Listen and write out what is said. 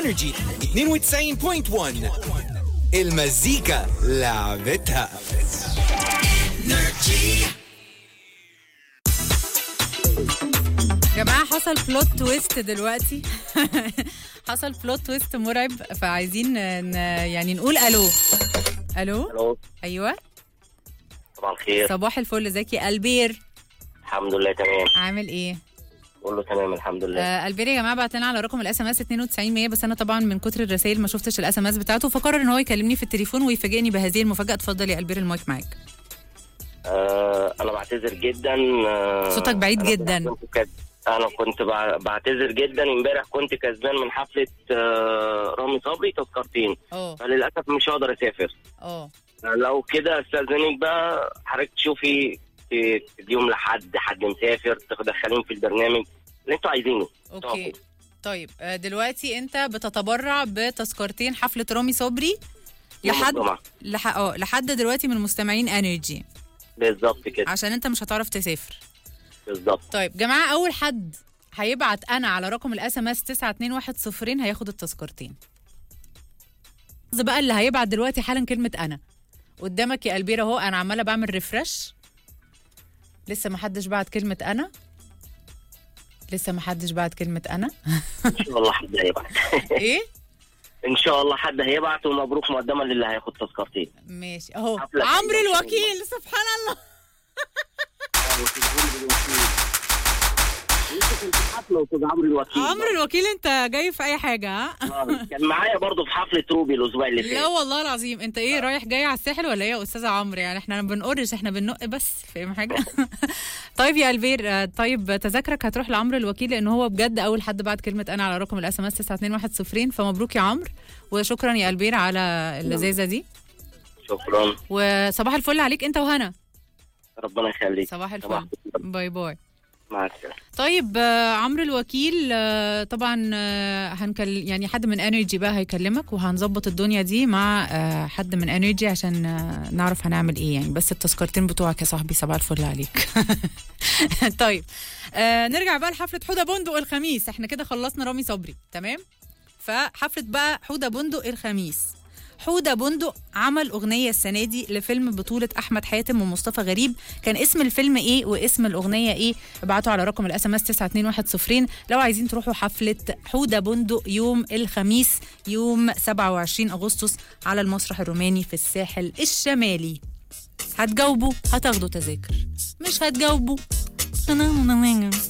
انرجي 92.1 المزيكا لعبتها يا جماعه حصل بلوت تويست دلوقتي حصل بلوت تويست مرعب فعايزين ن... يعني نقول الو الو الو ايوه صباح الخير صباح الفل ازيك يا البير الحمد لله تمام عامل ايه بقول له تمام الحمد لله آه البير يا جماعه بعت لنا على رقم الاس ام اس 92 بس انا طبعا من كتر الرسائل ما شفتش الاس ام اس بتاعته فقرر ان هو يكلمني في التليفون ويفاجئني بهذه المفاجاه اتفضل يا البير المايك معاك آه انا بعتذر جدا آه صوتك بعيد أنا جداً. كنت كد... انا كنت بع- بعتذر جدا امبارح كنت كسبان من حفله آه رامي صبري تذكرتين اه فللاسف مش هقدر اسافر اه لو كده استاذنك بقى حضرتك تشوفي ت- تديهم لحد حد مسافر تدخلين في البرنامج اللي انتوا عايزينه اوكي طيب آه، دلوقتي انت بتتبرع بتذكرتين حفله رامي صبري يوم لحد الجمعة. لح... اه لحد دلوقتي من مستمعين انرجي بالظبط كده عشان انت مش هتعرف تسافر بالظبط طيب جماعه اول حد هيبعت انا على رقم الاس ام اس 921 هياخد التذكرتين ده بقى اللي هيبعت دلوقتي حالا كلمه انا قدامك يا البير اهو انا عماله بعمل ريفرش لسه ما حدش بعت كلمه انا لسه ما حدش بعت كلمه انا ان شاء الله حد هيبعت ايه ان شاء الله حد هيبعت ومبروك مقدما للي هياخد تذكرتين ماشي اهو حفلة عمرو سعيدة إن شاء الوكيل سبحان الله حفله استاذ عمرو الوكيل عمرو الوكيل انت جاي في اي حاجه ها آه، كان معايا برضه في حفله روبي الاسبوع اللي لا فات والله العظيم انت ايه رايح جاي على الساحل ولا ايه يا استاذه عمرو يعني احنا ما بنقرش احنا بننق بس فاهم حاجه طيب يا البير آه، طيب تذاكرك هتروح لعمرو الوكيل لان هو بجد اول حد بعت كلمه انا على رقم الاس ام اس 921 فمبروك يا عمرو وشكرا يا البير على اللذاذه دي شكرا وصباح الفل عليك انت وهنا ربنا يخليك صباح الفل صباح الفل. باي باي مع السلامه طيب آه، عمرو الوكيل آه، طبعا آه، هنكل يعني حد من انرجي بقى هيكلمك وهنظبط الدنيا دي مع آه، حد من انرجي عشان آه، نعرف هنعمل ايه يعني بس التذكرتين بتوعك يا صاحبي صباح الفل عليك طيب آه، نرجع بقى لحفله حوده بندق الخميس احنا كده خلصنا رامي صبري تمام فحفله بقى حوده بندق الخميس حوده بندق عمل اغنيه السنه دي لفيلم بطوله احمد حاتم ومصطفى غريب كان اسم الفيلم ايه واسم الاغنيه ايه ابعتوا على رقم الاس ام اس 921 لو عايزين تروحوا حفله حوده بندق يوم الخميس يوم 27 اغسطس على المسرح الروماني في الساحل الشمالي هتجاوبوا هتاخدوا تذاكر مش هتجاوبوا